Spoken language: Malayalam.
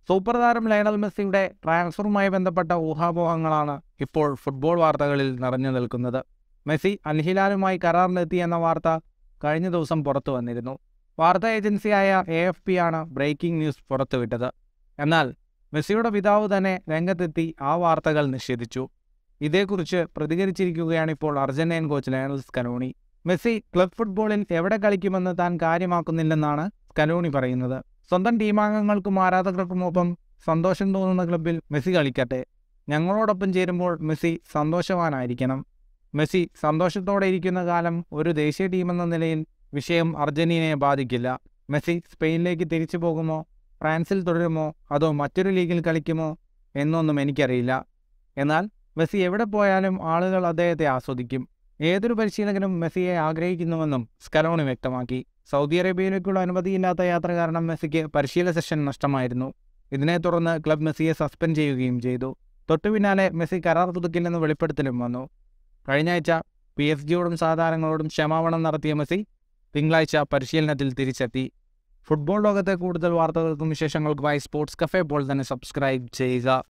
സൂപ്പർ താരം ലയണൽ മെസ്സിയുടെ ട്രാൻസ്ഫറുമായി ബന്ധപ്പെട്ട ഊഹാപോഹങ്ങളാണ് ഇപ്പോൾ ഫുട്ബോൾ വാർത്തകളിൽ നിറഞ്ഞു നിൽക്കുന്നത് മെസ്സി അൽഹിലാലുമായി കരാറിലെത്തി എന്ന വാർത്ത കഴിഞ്ഞ ദിവസം പുറത്തു വന്നിരുന്നു വാർത്താ ഏജൻസിയായ എ എഫ് പി ആണ് ബ്രേക്കിംഗ് ന്യൂസ് പുറത്തുവിട്ടത് എന്നാൽ മെസ്സിയുടെ പിതാവ് തന്നെ രംഗത്തെത്തി ആ വാർത്തകൾ നിഷേധിച്ചു ഇതേക്കുറിച്ച് പ്രതികരിച്ചിരിക്കുകയാണ് ഇപ്പോൾ Argentine coach Lionel Scaloni Messi club ഫുട്ബോളിൽ എവിടെ കളിക്കുമെന്ന് താൻ കാര്യമാക്കുന്നില്ലെന്നാണ് സ്കലോണി പറയുന്നത് സ്വന്തം ടീമാംഗങ്ങൾക്കും ആരാധകർക്കുമൊപ്പം സന്തോഷം തോന്നുന്ന ക്ലബിൽ മെസ്സി കളിക്കട്ടെ ഞങ്ങളോടൊപ്പം ചേരുമ്പോൾ മെസ്സി സന്തോഷവാനായിരിക്കണം മെസ്സി സന്തോഷത്തോടെ ഇരിക്കുന്ന കാലം ഒരു ദേശീയ ടീമെന്ന നിലയിൽ വിഷയം അർജന്റീനയെ ബാധിക്കില്ല മെസ്സി സ്പെയിനിലേക്ക് തിരിച്ചു പോകുമോ ഫ്രാൻസിൽ തുടരുമോ അതോ മറ്റൊരു ലീഗിൽ കളിക്കുമോ എന്നൊന്നും എനിക്കറിയില്ല എന്നാൽ മെസ്സി എവിടെ പോയാലും ആളുകൾ അദ്ദേഹത്തെ ആസ്വദിക്കും ഏതൊരു പരിശീലകനും മെസ്സിയെ ആഗ്രഹിക്കുന്നുവെന്നും സ്കലോണി വ്യക്തമാക്കി സൗദി അറേബ്യയിലേക്കുള്ള അനുമതിയില്ലാത്ത യാത്ര കാരണം മെസ്സിക്ക് പരിശീലന സെഷൻ നഷ്ടമായിരുന്നു ഇതിനെ തുടർന്ന് ക്ലബ് മെസ്സിയെ സസ്പെൻഡ് ചെയ്യുകയും ചെയ്തു തൊട്ടു പിന്നാലെ മെസ്സി കരാർ പുതുക്കില്ലെന്ന് വെളിപ്പെടുത്തലും വന്നു കഴിഞ്ഞ ആഴ്ച പി എസ് ജിയോടും സാധാരണങ്ങളോടും ക്ഷമാപണം നടത്തിയ മെസ്സി തിങ്കളാഴ്ച പരിശീലനത്തിൽ തിരിച്ചെത്തി ഫുട്ബോൾ ലോകത്തെ കൂടുതൽ വാർത്തകൾക്കും വിശേഷങ്ങൾക്കുമായി സ്പോർട്സ് കഫേ പോൾ തന്നെ സബ്സ്ക്രൈബ് ചെയ്യുക